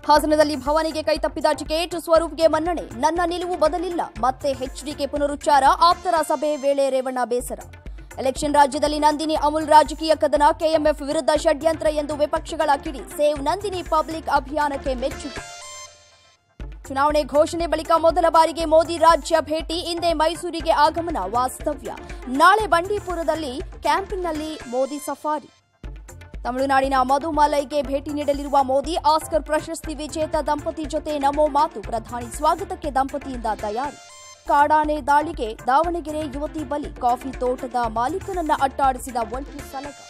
ಹಾಸನದಲ್ಲಿ ಭವಾನಿಗೆ ಕೈತಪ್ಪಿದ ಟಿಕೆಟ್ ಸ್ವರೂಪ್ಗೆ ಮನ್ನಣೆ ನನ್ನ ನಿಲುವು ಬದಲಿಲ್ಲ ಮತ್ತೆ ಎಚ್ಡಿಕೆ ಪುನರುಚ್ಚಾರ ಆಪ್ತರ ಸಭೆ ವೇಳೆ ರೇವಣ್ಣ ಬೇಸರ ಎಲೆಕ್ಷನ್ ರಾಜ್ಯದಲ್ಲಿ ನಂದಿನಿ ಅಮೂಲ್ ರಾಜಕೀಯ ಕದನ ಕೆಎಂಎಫ್ ವಿರುದ್ಧ ಷಡ್ಯಂತ್ರ ಎಂದು ವಿಪಕ್ಷಗಳ ಕಿಡಿ ಸೇವ್ ನಂದಿನಿ ಪಬ್ಲಿಕ್ ಅಭಿಯಾನಕ್ಕೆ ಮೆಚ್ಚುಗೆ ಚುನಾವಣೆ ಘೋಷಣೆ ಬಳಿಕ ಮೊದಲ ಬಾರಿಗೆ ಮೋದಿ ರಾಜ್ಯ ಭೇಟಿ ಇಂದೇ ಮೈಸೂರಿಗೆ ಆಗಮನ ವಾಸ್ತವ್ಯ ನಾಳೆ ಬಂಡೀಪುರದಲ್ಲಿ ಕ್ಯಾಂಪಿಂಗ್ನಲ್ಲಿ ಮೋದಿ ಸಫಾರಿ ತಮಿಳುನಾಡಿನ ಮಧುಮಲೈಗೆ ಭೇಟಿ ನೀಡಲಿರುವ ಮೋದಿ ಆಸ್ಕರ್ ಪ್ರಶಸ್ತಿ ವಿಜೇತ ದಂಪತಿ ಜೊತೆ ನಮೋ ಮಾತು ಪ್ರಧಾನಿ ಸ್ವಾಗತಕ್ಕೆ ದಂಪತಿಯಿಂದ ತಯಾರಿ ಕಾಡಾನೆ ದಾಳಿಗೆ ದಾವಣಗೆರೆ ಯುವತಿ ಬಲಿ ಕಾಫಿ ತೋಟದ ಮಾಲೀಕನನ್ನ ಅಟ್ಟಾಡಿಸಿದ ಒಂಟಿ ಸಲಗ